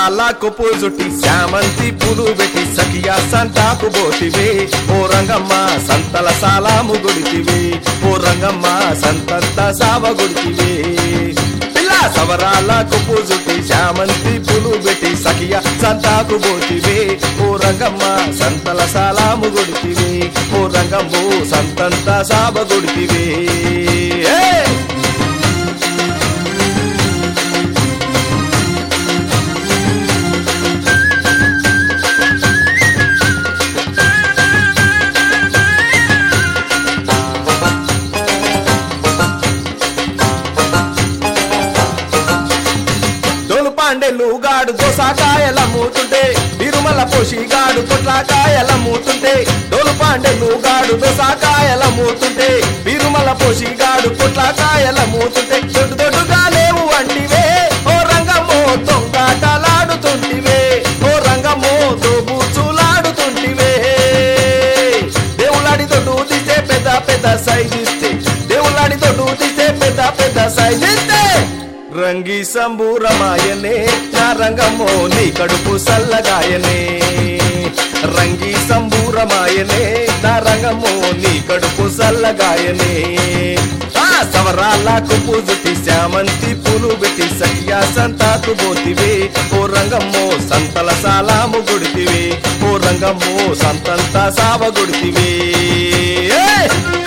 సవరాల కొప్పు జుట్టి శామంతి పూలు పెట్టి సఖియా సంతాకు పోతివే ఓ రంగమ్మ సంతల సాలాము గుడితివే ఓ రంగమ్మ సంతంత సావ గుడితివే పిల్ల సవరాల కొప్పు జుట్టి శామంతి పూలు పెట్టి సఖియా సంతాకు పోతివే ఓ రంగమ్మ సంతల సాలాము గుడితివే ఓ రంగమ్ము సంతంత సావ గుడితివే ఏయ్! దోలు పాండెలు గాడు దోసాకాయల మూతుంటే తిరుమల పోషి గాడు పొట్లాకాయల మూతుంటే దోలు పాండెలు గాడు దోసాకాయల మూతుంటే తిరుమల పోషి గాడు పొట్లాకాయల మూతుంటే దొడ్డు దొడ్డుగా లేవు అంటివే ఓ రంగమో తొంగాటలాడుతుంటివే ఓ రంగమో దోబూచులాడుతుంటివే దేవులాడి దొడ్డు తీస్తే పెద్ద పెద్ద సైజ్ ఇస్తే దేవులాడి దొడ్డు తీస్తే పెద్ద పెద్ద సైజ్ ఇస్తే రంగి సంబూరమాయనే నా రంగమో నీ కడుపు సల్లగాయనే రంగి సంబూరమాయనే నా రంగమో నీ కడుపు సల్లగాయనే ఆ సవరాల కుప్పు జుట్టి శామంతి పూలు పెట్టి సఖ్యా సంతాకు పోతివే ఓ రంగమ్మో సంతల సాలాము గుడితివే ఓ రంగమ్మో సంతంత సావ గుడితివే ఏయ్!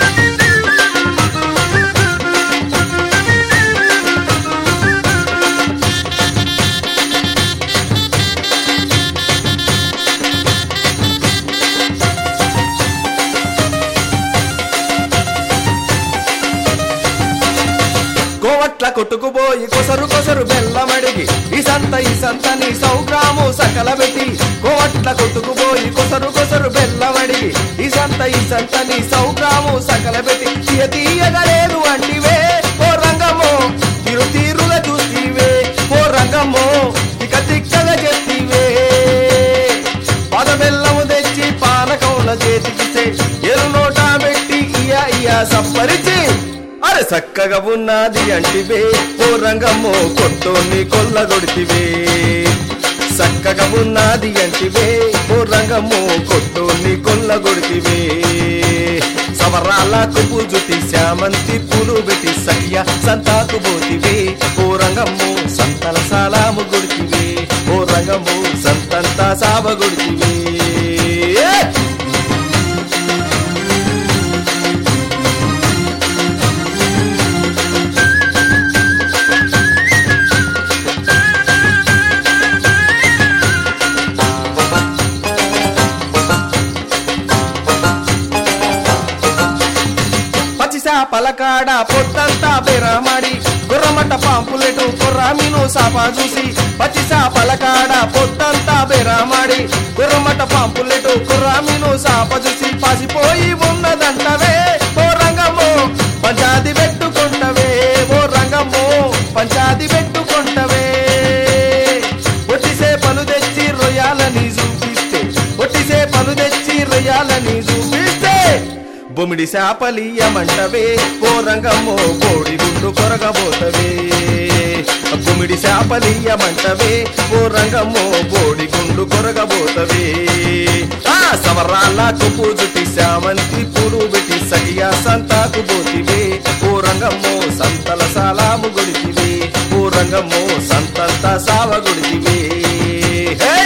కోవట్ల కొట్టుకుపోయి కొసరు కొసరు బెల్లమడిగి ఈ సంత ఈ సంత నీ సౌగ్రాము సకల పెట్టి కోవట్ల కొట్టుకుపోయి కొసరు కొసరు బెల్లమడిగి ఈ సంత ఈ సంత నీ సౌగ్రాము సకల పెట్టి తీయ తీయగా లేదు అంటివే ఓ రంగమో తిరు తీరుల చూస్తీవే ఓ రంగమో ఇక తిక్కగా చెప్తీవే పద బెల్లము తెచ్చి పానకముల చేతికిస్తే ఎరు నోటా పెట్టి ఇయా ఇయా సప్పరిచి అరే చక్కగా ఉన్నది అంటివే ఓ రంగమ్మో కొట్టోని కొల్లగొడితివే చక్కగా ఉన్నది అంటివే ఓ రంగమ్మో కొట్టోని కొల్లగొడితివే సవరాల కుపు జుటి శామంతి పూలు పెట్టి సఖ్య సంతాకు పోతివే ఓ రంగమ్మో సంతల సాలాము గుడితివే ఓ రంగమ్మో సంతంత సావ గుడితివే పచ్చిసా పలకాడ పొట్టంతా బెరమాడి గుర్రమట్ట పాంపులెటు కుర్రామిను సాపా చూసి పచ్చిసా పలకాడ పొట్టంతా బెరమాడి గుర్రమట్ట పాంపులెటు కుర్రామిను సాప చూసి పాసిపోయి ఉన్నదంటవే ఓ రంగమో పంచాది పెట్టుకుంటవే ఓ రంగమో పంచాది పెట్టుకుంటవే ఒట్టిసే పలు తెచ్చి రొయ్యాలని చూపిస్తే ఒట్టిసే పలు తెచ్చి రొయ్యాలని చూపిస్తే బొమిడి శాపలీయమంటవే ఓ రంగమ్మో బోడి గుండు కొరగబోతవే బొమిడి శాపలీయమంటవే ఓ రంగమ్మో బోడి గుండు కొరగబోతవే ఆ సవరాల కుప్పు జుటి శామంతి పూలు పెట్టి సగియా సంతాకు పోతివే ఓ రంగమ్మో సంతల సాలాము గుడితివే ఓ రంగమ్మో సంతంత సావ గుడితివే హే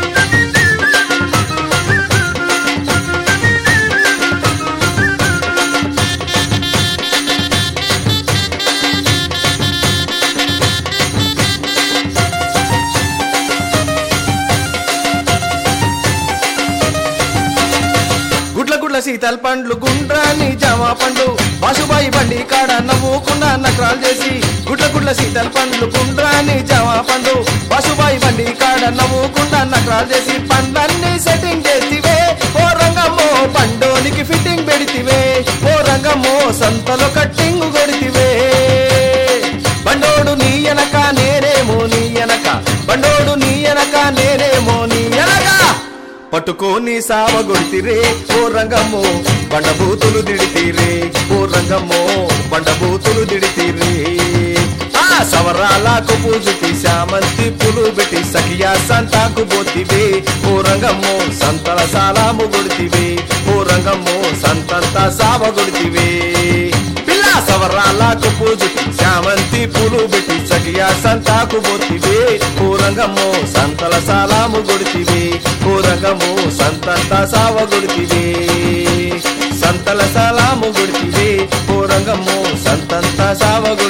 గుడ్ల గుడ్ల శీతల్ పండ్లు గుండ్రాని జామ పండ్లు బాసుబాయి బండి కాడ నవ్వుకుండా నకరాలు చేసి గుడ్ల గుడ్ల శీతల్ పండ్లు గుండ్రాని జామ పండ్లు బాసుబాయి బండి కాడ నవ్వుకుండా నకరాలు చేసి పండ్లన్నీ సెట్టింగ్ చేతివే ఓ రంగమ్మో పండోనికి ఫిట్టింగ్ పెడితివే ఓ రంగమ్మో సంతలో కట్టింగ్ కొడితివే బండోడు నీ ఎనక నేనేమో నీ ఎనక బండోడు నీ ఎనక నేనేమో నీ ఎనక పట్టుకోని సావగొడితిరే ఓ రంగమ్మో బండబూతులు దిడితీరే ఓ రంగమ్మో బండబూతులు దిడితీరే ఆ సవరాలకు పూజుకి శామంతి పులు పెట్టి సఖియా సంతాకు పోతివే ఓ రంగమ్మో సంతల సాలాము గుడితివే ఓ రంగమ్మో సంతంత సావ గుడితివే పిల్ల సవరాలకు పూజుకి శామంతి పులు పెట్టి సఖియా సంతాకు పోతివే ఓ రంగమ్మో సంతల సాలాము గుడితివే ఓ రంగమ్మో సంతంత సావ గుడితివే సంతల సలాము గుడితివే ఓ రంగమ్మో సంతంత సావ